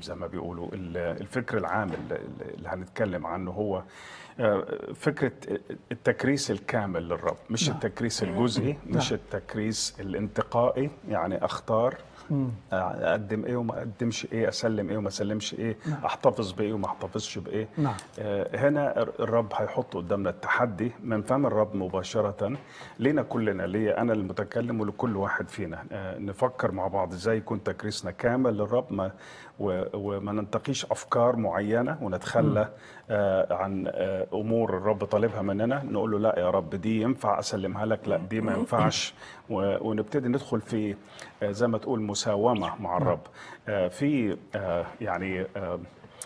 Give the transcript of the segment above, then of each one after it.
زي ما بيقولوا ال- الفكر العام اللي اللي هنتكلم عنه هو آه، فكرة التكريس الكامل للرب مش التكريس الجزئي مش التكريس الانتقائي يعني اختار اقدم ايه وما اقدمش ايه اسلم ايه وما اسلمش ايه احتفظ بايه وما احتفظش بايه نعم. آه، هنا الرب هيحط قدامنا التحدي من فم الرب مباشرة لينا كلنا ليا أنا المتكلم ولكل واحد فينا آه، نفكر مع بعض إزاي يكون تكريسنا كامل للرب ما و- وما ننتقيش أفكار معينة ونتخلى آه، عن آه، أمور الرب طالبها مننا نقول له لا يا رب دي ينفع أسلمها لك لا دي ما ينفعش و- ونبتدي ندخل في آه، زي ما تقول مساومة مع الرب آه، في آه، يعني آه،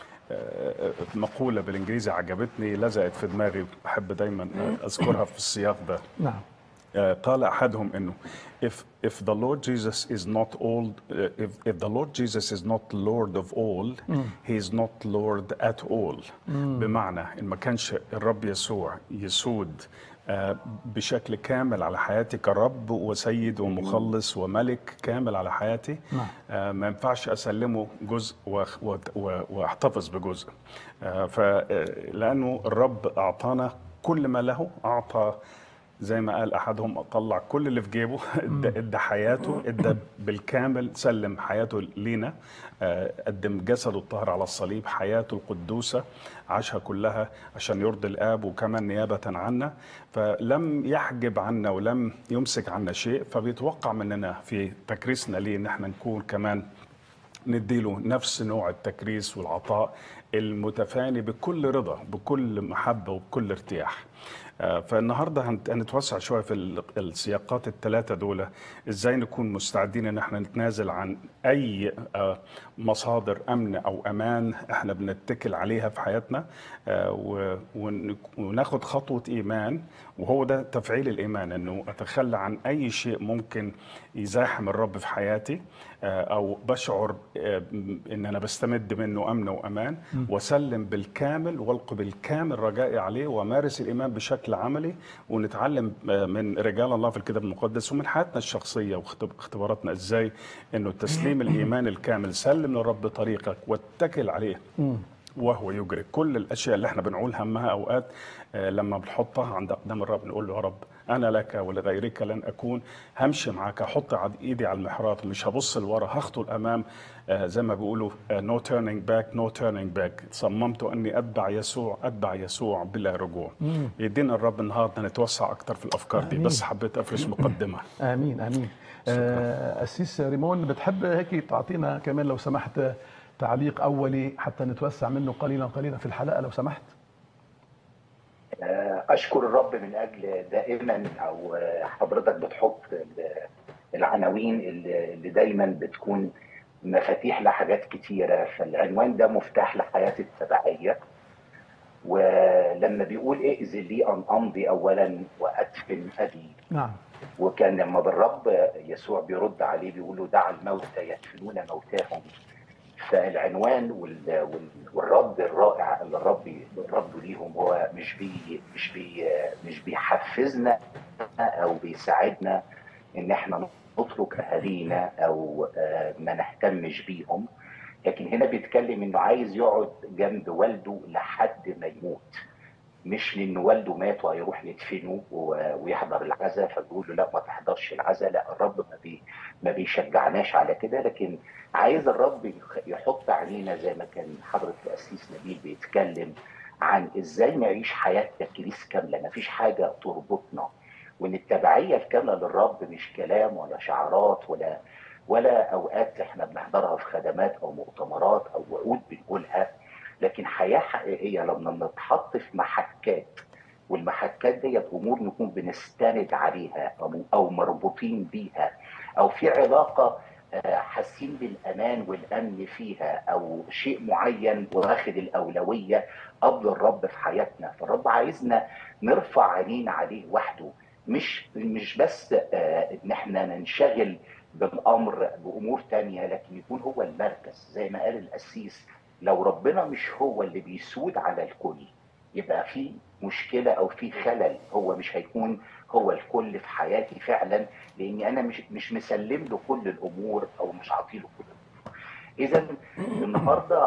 آه، مقولة بالإنجليزي عجبتني لزقت في دماغي بحب دايما آه، أذكرها في السياق ده نعم آه، قال أحدهم إنه if if the Lord Jesus is not all uh, if if the Lord Jesus is not Lord of all he is not Lord at all بمعنى إن ما كانش الرب يسوع يسود آه، بشكل كامل على حياتي كرب وسيد ومخلص وملك كامل على حياتي نعم. آه، ما ينفعش اسلمه جزء وأخ- وت- و- واحتفظ بجزء آه، ف آه، لانه الرب اعطانا كل ما له اعطى زي ما قال احدهم طلع كل اللي في جيبه ادى ادى حياته ادى بالكامل سلم حياته لينا آه، قدم جسده الطاهر على الصليب حياته القدوسه عاشها كلها عشان يرضي الاب وكمان نيابه عنا فلم يحجب عنا ولم يمسك عنا شيء فبيتوقع مننا في تكريسنا ليه ان احنا نكون كمان نديله نفس نوع التكريس والعطاء المتفاني بكل رضا بكل محبة وبكل ارتياح آه، فالنهارده هنت- هنتوسع شويه في ال- السياقات الثلاثه دول ازاي نكون مستعدين ان احنا نتنازل عن اي آه، مصادر امن او امان احنا بنتكل عليها في حياتنا آه، و- ون- وناخد خطوه ايمان وهو ده تفعيل الايمان انه اتخلى عن اي شيء ممكن يزاحم الرب في حياتي آه، او بشعر آه، ان انا بستمد منه امن وامان واسلم بالكامل والقي بالكامل رجائي عليه وامارس الايمان بشكل عملي ونتعلم آه، من رجال الله في الكتاب المقدس ومن حياتنا الشخصيه واختباراتنا ازاي انه تسليم الايمان الكامل سلم للرب طريقك واتكل عليه وهو يجري كل الاشياء اللي احنا بنقول همها اوقات آه، لما بنحطها عند اقدام الرب نقول له يا رب انا لك ولغيرك لن اكون همشي معاك هحط عد- ايدي على المحراب مش هبص لورا هخطو الامام آه، زي ما بيقولوا نو تيرنينج باك نو تيرنينج باك صممت اني اتبع يسوع اتبع يسوع بلا رجوع يدينا الرب النهارده نتوسع اكتر في الافكار دي آمين. بس حبيت افرش مقدمه امين امين آه، اسيس ريمون بتحب هيك تعطينا كمان لو سمحت تعليق اولي حتى نتوسع منه قليلا قليلا في الحلقه لو سمحت اشكر الرب من اجل دائما او حضرتك بتحط ال- العناوين اللي اللي دايما بتكون مفاتيح لحاجات كتيره فالعنوان ده مفتاح لحياه التبعيه ولما بيقول ائذن لي ان امضي اولا وادفن ابي نعم وكان لما بالرب يسوع بيرد عليه بيقول له دع الموتى يدفنون موتاهم فالعنوان وال- وال- والرد الرائع اللي الرب رده ليهم هو مش بي مش بي مش بيحفزنا او بيساعدنا ان احنا نترك اهالينا او آه، ما نهتمش بيهم لكن هنا بيتكلم انه عايز يقعد جنب والده لحد ما يموت مش لان والده مات وهيروح يدفنه و- ويحضر العزاء فبيقول له لا ما تحضرش العزاء لا الرب ما بي ما بيشجعناش على كده لكن عايز الرب يخ- يحط علينا زي ما كان حضرة القسيس نبيل بيتكلم عن ازاي نعيش حياة تكريس كاملة مفيش حاجة تربطنا وان التبعية الكاملة للرب مش كلام ولا شعارات ولا ولا اوقات احنا بنحضرها في خدمات او مؤتمرات او وعود بنقولها لكن حياة حقيقية لما بنتحط في محكات والمحكات ديت امور نكون بنستند عليها او او مربوطين بيها او في علاقه آه، حاسين بالامان والامن فيها او شيء معين واخد الاولويه قبل الرب في حياتنا فالرب عايزنا نرفع عينينا عليه وحده مش مش بس آه، ان احنا ننشغل بالامر بامور تانية لكن يكون هو المركز زي ما قال القسيس لو ربنا مش هو اللي بيسود على الكل يبقى في مشكله او في خلل هو مش هيكون هو الكل في حياتي فعلا لاني انا مش مش مسلم له كل الامور او مش عاطي له كل الامور اذا النهارده